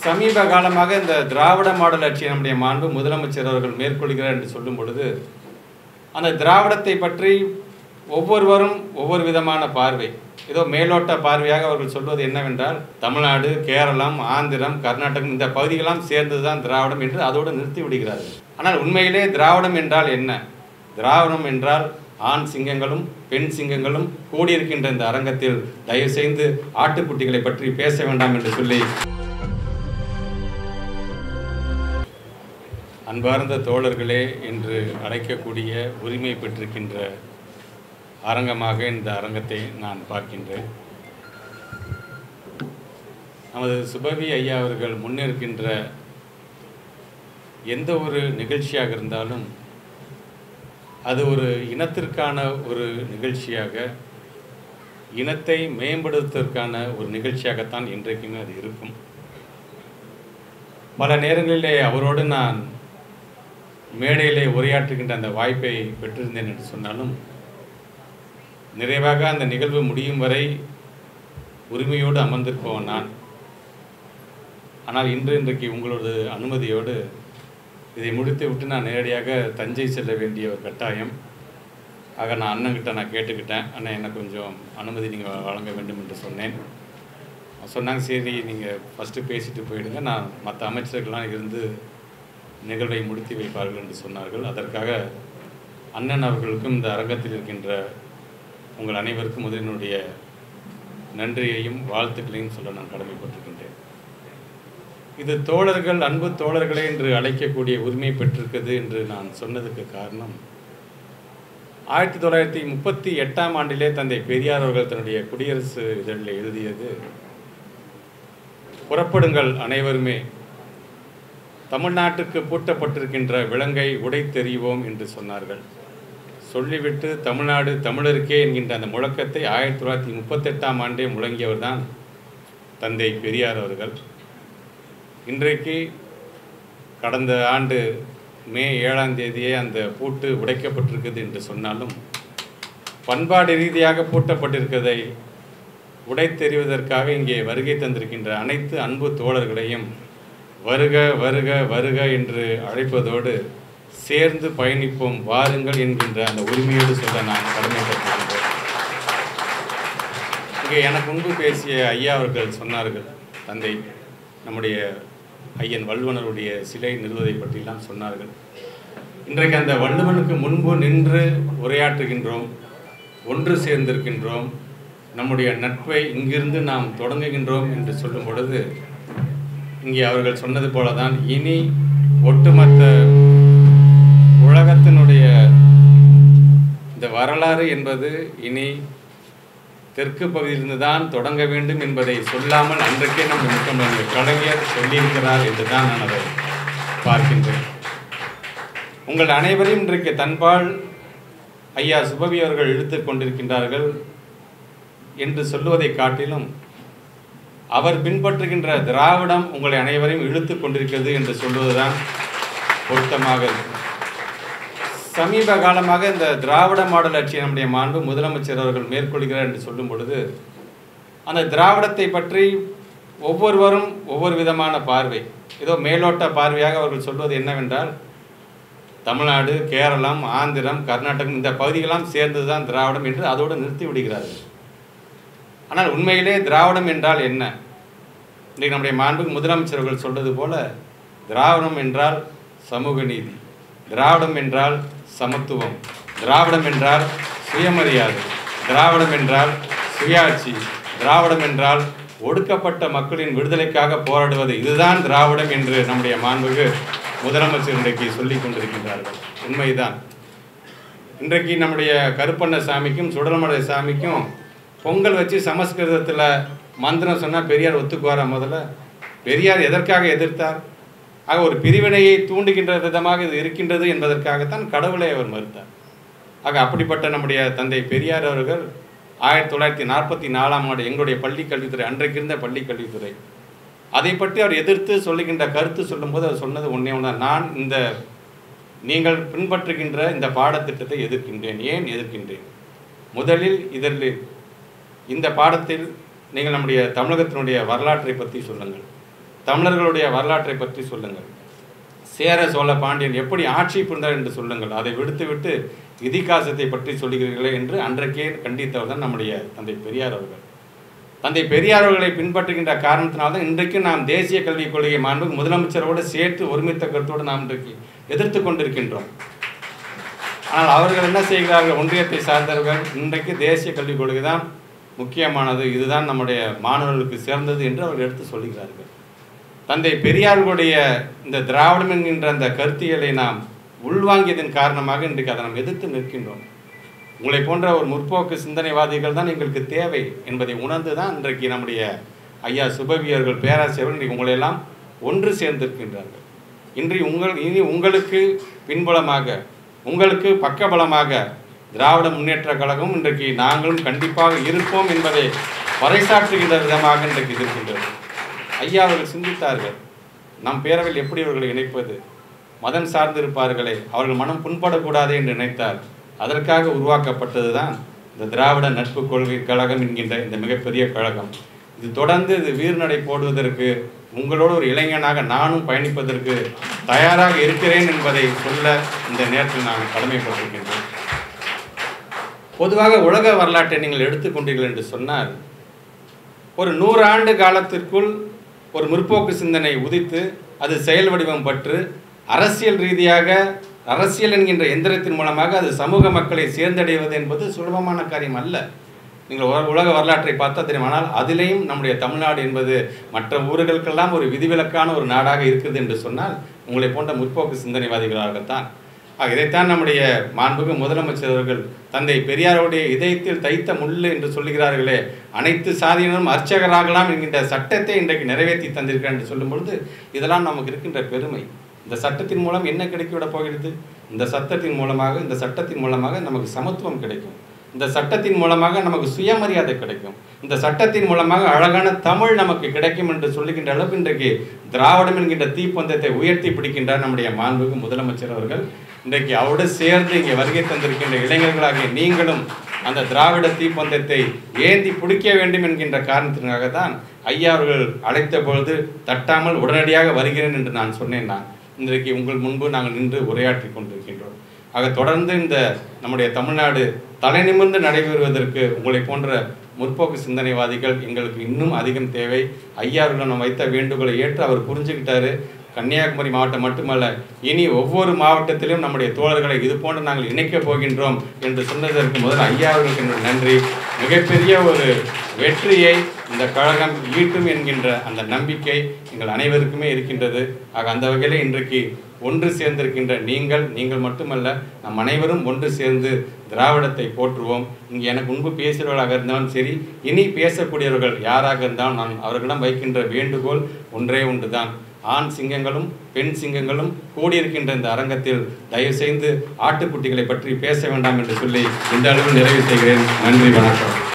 சமீப காலமாக இந்த திராவிட மாடல் ஆட்சியை நம்முடைய மாண்பு முதலமைச்சர் அவர்கள் மேற்கொள்கிறார் என்று சொல்லும் பொழுது அந்த திராவிடத்தை பற்றி ஒவ்வொருவரும் ஒவ்வொரு விதமான பார்வை ஏதோ மேலோட்ட பார்வையாக அவர்கள் சொல்வது என்னவென்றால் தமிழ்நாடு கேரளம் ஆந்திரம் கர்நாடகம் இந்த பகுதிகளெல்லாம் சேர்ந்தது தான் திராவிடம் என்று அதோடு நிறுத்தி விடுகிறார்கள் ஆனால் உண்மையிலே திராவிடம் என்றால் என்ன திராவிடம் என்றால் ஆண் சிங்கங்களும் பெண் சிங்கங்களும் கூடியிருக்கின்ற இந்த அரங்கத்தில் தயவு செய்து ஆட்டுக்குட்டிகளை பற்றி பேச வேண்டாம் என்று சொல்லி அன்பார்ந்த தோழர்களே என்று அழைக்கக்கூடிய உரிமை பெற்றிருக்கின்ற அரங்கமாக இந்த அரங்கத்தை நான் பார்க்கின்றேன் நமது சுபவி ஐயா அவர்கள் முன்னேற்கின்ற எந்த ஒரு நிகழ்ச்சியாக இருந்தாலும் அது ஒரு இனத்திற்கான ஒரு நிகழ்ச்சியாக இனத்தை மேம்படுத்துவதற்கான ஒரு நிகழ்ச்சியாகத்தான் இன்றைக்குமே அது இருக்கும் பல நேரங்களிலே அவரோடு நான் மேடையிலே உரையாற்றுகின்ற அந்த வாய்ப்பை பெற்றிருந்தேன் என்று சொன்னாலும் நிறைவாக அந்த நிகழ்வு முடியும் வரை உரிமையோடு அமர்ந்திருப்பவன் நான் ஆனால் இன்று இன்றைக்கு உங்களோட அனுமதியோடு இதை முடித்து விட்டு நான் நேரடியாக தஞ்சை செல்ல வேண்டிய ஒரு கட்டாயம் ஆக நான் அண்ணன்கிட்ட நான் கேட்டுக்கிட்டேன் அண்ணன் எனக்கு கொஞ்சம் அனுமதி நீங்கள் வழங்க வேண்டும் என்று சொன்னேன் சொன்னாங்க சரி நீங்கள் ஃபஸ்ட்டு பேசிட்டு போயிடுங்க நான் மற்ற அமைச்சர்கள்லாம் இருந்து நிகழ்வை முடித்து வைப்பார்கள் என்று சொன்னார்கள் அதற்காக அண்ணன் அவர்களுக்கும் இந்த அரங்கத்தில் இருக்கின்ற உங்கள் அனைவருக்கும் முதலினுடைய நன்றியையும் வாழ்த்துக்களையும் சொல்ல நான் கடமைப்பட்டிருக்கின்றேன் இது தோழர்கள் அன்பு தோழர்களே என்று அழைக்கக்கூடிய உரிமை பெற்றிருக்கிறது என்று நான் சொன்னதுக்கு காரணம் ஆயிரத்தி தொள்ளாயிரத்தி முப்பத்தி எட்டாம் ஆண்டிலே தந்தை பெரியார் அவர்கள் தன்னுடைய குடியரசு இதழில் எழுதியது புறப்படுங்கள் அனைவருமே தமிழ்நாட்டுக்கு பூட்டப்பட்டிருக்கின்ற விலங்கை உடைத்தெறிவோம் என்று சொன்னார்கள் சொல்லிவிட்டு தமிழ்நாடு தமிழருக்கே என்கின்ற அந்த முழக்கத்தை ஆயிரத்தி தொள்ளாயிரத்தி முப்பத்தெட்டாம் ஆண்டே முழங்கியவர் தான் தந்தை பெரியார் அவர்கள் இன்றைக்கு கடந்த ஆண்டு மே ஏழாம் தேதியே அந்த பூட்டு உடைக்கப்பட்டிருக்குது என்று சொன்னாலும் பண்பாடு ரீதியாக பூட்டப்பட்டிருக்கிறதை உடைத்தெறிவதற்காக இங்கே வருகை தந்திருக்கின்ற அனைத்து அன்பு தோழர்களையும் வருக வருக வருக என்று அழைப்பதோடு சேர்ந்து பயணிப்போம் வாருங்கள் என்கின்ற அந்த உரிமையோடு சொல்ல நான் கடமைப்பட்டிருக்கின்றேன் இங்கே எனக்கு முன்பு பேசிய ஐயா அவர்கள் சொன்னார்கள் தந்தை நம்முடைய ஐயன் வள்ளுவனருடைய சிலை நிறுவதை பற்றியெல்லாம் சொன்னார்கள் இன்றைக்கு அந்த வள்ளுவனுக்கு முன்பு நின்று உரையாற்றுகின்றோம் ஒன்று சேர்ந்திருக்கின்றோம் நம்முடைய நட்பை இங்கிருந்து நாம் தொடங்குகின்றோம் என்று சொல்லும் பொழுது இங்கே அவர்கள் சொன்னது போல தான் இனி ஒட்டுமொத்த உலகத்தினுடைய இந்த வரலாறு என்பது இனி தெற்கு பகுதியிலிருந்து தான் தொடங்க வேண்டும் என்பதை சொல்லாமல் அன்றைக்கே நம்ம முத்தமிழ் கலைஞர் சொல்லியிருக்கிறார் என்று தான் நான் அதை பார்க்கின்றேன் உங்கள் அனைவரையும் இன்றைக்கு தன்பால் ஐயா சுபவி அவர்கள் இழுத்து கொண்டிருக்கின்றார்கள் என்று சொல்லுவதை காட்டிலும் அவர் பின்பற்றுகின்ற திராவிடம் உங்களை அனைவரையும் இழுத்து கொண்டிருக்கிறது என்று சொல்வதுதான் பொருத்தமாக இருக்கும் சமீப காலமாக இந்த திராவிட மாடல் ஆட்சியை நம்முடைய மாண்பு முதலமைச்சர் அவர்கள் மேற்கொள்கிறார் என்று சொல்லும் பொழுது அந்த திராவிடத்தை பற்றி ஒவ்வொருவரும் ஒவ்வொரு விதமான பார்வை ஏதோ மேலோட்ட பார்வையாக அவர்கள் சொல்வது என்னவென்றால் தமிழ்நாடு கேரளம் ஆந்திரம் கர்நாடகம் இந்த பகுதிகளெல்லாம் சேர்ந்தது தான் திராவிடம் என்று அதோடு நிறுத்தி விடுகிறார்கள் ஆனால் உண்மையிலே திராவிடம் என்றால் என்ன இன்றைக்கு நம்முடைய மாண்புக்கு முதலமைச்சர் அவர்கள் சொல்றது போல திராவிடம் என்றால் சமூக நீதி திராவிடம் என்றால் சமத்துவம் திராவிடம் என்றால் சுயமரியாதை திராவிடம் என்றால் சுயாட்சி திராவிடம் என்றால் ஒடுக்கப்பட்ட மக்களின் விடுதலைக்காக போராடுவது இதுதான் திராவிடம் என்று நம்முடைய மாண்புக்கு முதலமைச்சர் இன்றைக்கு சொல்லிக் கொண்டிருக்கின்றார்கள் உண்மைதான் இன்றைக்கு நம்முடைய கருப்பண்ண சாமிக்கும் சுடலமலை சாமிக்கும் பொங்கல் வச்சு சமஸ்கிருதத்தில் மந்திரம் சொன்னால் பெரியார் ஒத்துக்குவாரா முதல்ல பெரியார் எதற்காக எதிர்த்தார் ஆக ஒரு பிரிவினையை தூண்டுகின்ற விதமாக இது இருக்கின்றது என்பதற்காகத்தான் கடவுளை அவர் மறுத்தார் ஆக அப்படிப்பட்ட நம்முடைய தந்தை பெரியார் அவர்கள் ஆயிரத்தி தொள்ளாயிரத்தி நாற்பத்தி நாலாம் ஆண்டு எங்களுடைய பள்ளி கல்வித்துறை அன்றைக்கு இருந்த பள்ளி கல்வித்துறை அதை பற்றி அவர் எதிர்த்து சொல்லுகின்ற கருத்து சொல்லும்போது அவர் சொன்னது ஒன்றே ஒன்று நான் இந்த நீங்கள் பின்பற்றுகின்ற இந்த பாடத்திட்டத்தை எதிர்க்கின்றேன் ஏன் எதிர்க்கின்றேன் முதலில் இதில் இந்த பாடத்தில் நீங்கள் நம்முடைய தமிழகத்தினுடைய வரலாற்றை பற்றி சொல்லுங்கள் தமிழர்களுடைய வரலாற்றை பற்றி சொல்லுங்கள் சேர சோழ பாண்டியன் எப்படி ஆட்சி புரிந்தார் என்று சொல்லுங்கள் அதை விடுத்துவிட்டு இதிகாசத்தை பற்றி சொல்லுகிறீர்களே என்று அன்றைக்கே கண்டித்தவர் தான் நம்முடைய தந்தை பெரியார் அவர்கள் தந்தை பெரியார் அவர்களை பின்பற்றுகின்ற காரணத்தினால்தான் இன்றைக்கு நாம் தேசிய கல்விக் கொள்கை மாண்பு முதலமைச்சரோடு சேர்த்து ஒருமித்த கருத்தோடு நாம் இன்றைக்கு எதிர்த்து கொண்டிருக்கின்றோம் ஆனால் அவர்கள் என்ன செய்கிறார்கள் ஒன்றியத்தை சார்ந்தவர்கள் இன்றைக்கு தேசிய கல்விக் கொள்கை தான் முக்கியமானது இதுதான் நம்முடைய மாணவர்களுக்கு சிறந்தது என்று அவர்கள் எடுத்து சொல்லுகிறார்கள் தந்தை பெரியார்களுடைய இந்த திராவிடம் என்கின்ற அந்த கருத்தியலை நாம் உள்வாங்கியதன் காரணமாக இன்றைக்கு அதை நாம் எதிர்த்து நிற்கின்றோம் உங்களை போன்ற ஒரு முற்போக்கு சிந்தனைவாதிகள் தான் எங்களுக்கு தேவை என்பதை உணர்ந்து தான் இன்றைக்கு நம்முடைய ஐயா சுபவியர்கள் பேராசிரியர்கள் இன்றைக்கு உங்களை எல்லாம் ஒன்று சேர்ந்திருக்கின்றார்கள் இன்று உங்கள் இனி உங்களுக்கு பின்புலமாக உங்களுக்கு பக்கபலமாக திராவிட முன்னேற்ற கழகம் இன்றைக்கு நாங்களும் கண்டிப்பாக இருப்போம் என்பதை பறைசாற்றுகின்ற விதமாக இன்றைக்கு இருக்கின்றது ஐயா அவர்கள் சிந்தித்தார்கள் நம் பேரவையில் எப்படி அவர்களை இணைப்பது மதம் சார்ந்திருப்பார்களே அவர்கள் மனம் புண்படக்கூடாது என்று நினைத்தார் அதற்காக உருவாக்கப்பட்டது தான் இந்த திராவிட நட்பு கொள்கை கழகம் என்கின்ற இந்த மிகப்பெரிய கழகம் இது தொடர்ந்து இது வீர்நடை போடுவதற்கு உங்களோடு ஒரு இளைஞனாக நானும் பயணிப்பதற்கு தயாராக இருக்கிறேன் என்பதை சொல்ல இந்த நேரத்தில் நான் கடமைப்பட்டிருக்கின்றேன் பொதுவாக உலக வரலாற்றை நீங்கள் எடுத்துக்கொண்டீர்கள் என்று சொன்னால் ஒரு நூறு ஆண்டு காலத்திற்குள் ஒரு முற்போக்கு சிந்தனை உதித்து அது செயல் வடிவம் பற்று அரசியல் ரீதியாக அரசியல் என்கின்ற எந்திரத்தின் மூலமாக அது சமூக மக்களை சேர்ந்தடைவது என்பது சுலபமான காரியம் அல்ல நீங்கள் உல- உலக வரலாற்றை பார்த்தா தெரியும் ஆனால் அதிலேயும் நம்முடைய தமிழ்நாடு என்பது மற்ற ஊர்களுக்கெல்லாம் ஒரு விதிவிலக்கான ஒரு நாடாக இருக்குது என்று சொன்னால் உங்களை போன்ற முற்போக்கு சிந்தனைவாதிகளாகத்தான் ஆக இதைத்தான் நம்முடைய மாண்புக்கு முதலமைச்சர் அவர்கள் தந்தை பெரியாருடைய இதயத்தில் தைத்த முள்ளு என்று சொல்லுகிறார்களே அனைத்து சாதியினரும் அர்ச்சகராகலாம் என்கின்ற சட்டத்தை இன்றைக்கு நிறைவேற்றி தந்திருக்கிறார் என்று சொல்லும் பொழுது இதெல்லாம் நமக்கு இருக்கின்ற பெருமை இந்த சட்டத்தின் மூலம் என்ன கிடைக்கிவிட போகிறது இந்த சட்டத்தின் மூலமாக இந்த சட்டத்தின் மூலமாக நமக்கு சமத்துவம் கிடைக்கும் இந்த சட்டத்தின் மூலமாக நமக்கு சுயமரியாதை கிடைக்கும் இந்த சட்டத்தின் மூலமாக அழகான தமிழ் நமக்கு கிடைக்கும் என்று சொல்லுகின்ற அளவுக்கு இன்றைக்கு திராவிடம் என்கின்ற தீப்பந்தத்தை உயர்த்தி பிடிக்கின்றார் நம்முடைய மாண்புக்கு முதலமைச்சர் அவர்கள் இன்றைக்கு அவரோடு சேர்ந்து இங்கே வருகை தந்திருக்கின்ற இளைஞர்களாகிய நீங்களும் அந்த திராவிட தீப்பந்தத்தை ஏந்தி பிடிக்க வேண்டும் என்கின்ற காரணத்திற்காக தான் ஐயா அவர்கள் அழைத்த பொழுது தட்டாமல் உடனடியாக வருகிறேன் என்று நான் சொன்னேன் நான் இன்றைக்கு உங்கள் முன்பு நாங்கள் நின்று உரையாற்றி கொண்டிருக்கின்றோம் ஆக தொடர்ந்து இந்த நம்முடைய தமிழ்நாடு தலைநிமிர்ந்து நடைபெறுவதற்கு உங்களை போன்ற முற்போக்கு சிந்தனைவாதிகள் எங்களுக்கு இன்னும் அதிகம் தேவை ஐயா அவர்கள் நம்ம வைத்த வேண்டுகோளை ஏற்று அவர் புரிஞ்சுக்கிட்டாரு கன்னியாகுமரி மாவட்டம் மட்டுமல்ல இனி ஒவ்வொரு மாவட்டத்திலும் நம்முடைய தோழர்களை இது போன்று நாங்கள் இணைக்கப் போகின்றோம் என்று சொன்னதற்கு முதல் ஐயா அவர்களுக்கு என்னுடைய நன்றி மிகப்பெரிய ஒரு வெற்றியை இந்த கழகம் ஈட்டும் என்கின்ற அந்த நம்பிக்கை எங்கள் அனைவருக்குமே இருக்கின்றது ஆக அந்த வகையில் இன்றைக்கு ஒன்று சேர்ந்திருக்கின்ற நீங்கள் நீங்கள் மட்டுமல்ல நம் அனைவரும் ஒன்று சேர்ந்து திராவிடத்தை போற்றுவோம் இங்கே எனக்கு முன்பு பேசுகிறவர்களாக இருந்தாலும் சரி இனி பேசக்கூடியவர்கள் யாராக இருந்தாலும் நான் அவர்களிடம் வைக்கின்ற வேண்டுகோள் ஒன்றே ஒன்றுதான் ஆண் சிங்கங்களும் பெண் சிங்கங்களும் கூடியிருக்கின்ற இந்த அரங்கத்தில் தயவு செய்து ஆட்டுக்குட்டிகளை பற்றி பேச வேண்டாம் என்று சொல்லி இந்த அளவில் நிறைவு செய்கிறேன் நன்றி வணக்கம்